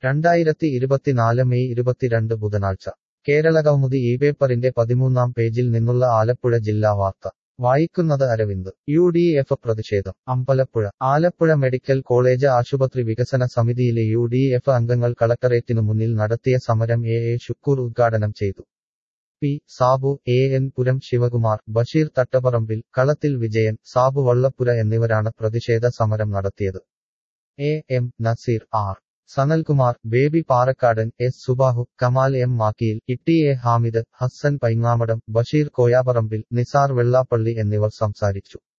രണ്ടായിരത്തി ഇരുപത്തിനാല് മെയ് ഇരുപത്തിരണ്ട് ബുധനാഴ്ച കേരള കൗമുദി ഈ പേപ്പറിന്റെ പതിമൂന്നാം പേജിൽ നിന്നുള്ള ആലപ്പുഴ ജില്ലാ വാർത്ത വായിക്കുന്നത് അരവിന്ദ് യു ഡി എഫ് പ്രതിഷേധം അമ്പലപ്പുഴ ആലപ്പുഴ മെഡിക്കൽ കോളേജ് ആശുപത്രി വികസന സമിതിയിലെ യു ഡി എഫ് അംഗങ്ങൾ കളക്ടറേറ്റിനു മുന്നിൽ നടത്തിയ സമരം എ എ ഷുക്കൂർ ഉദ്ഘാടനം ചെയ്തു P Sabu A N Puram Sivakumar Basheer Thattaparambil Kalathil Vijayan Sabu Vallappura എന്നിവരാണ് പ്രതിഷേധ സമരം നടത്തിയത് A M Naseer R Sanalkumar Baby Parakkadan S Subahu Kamal M Makkiyil Itty A Hamid Hassan Painkamadam Basheer Koyaparambil Nisar Vellappally എന്നിവർ സംസാരിച്ചു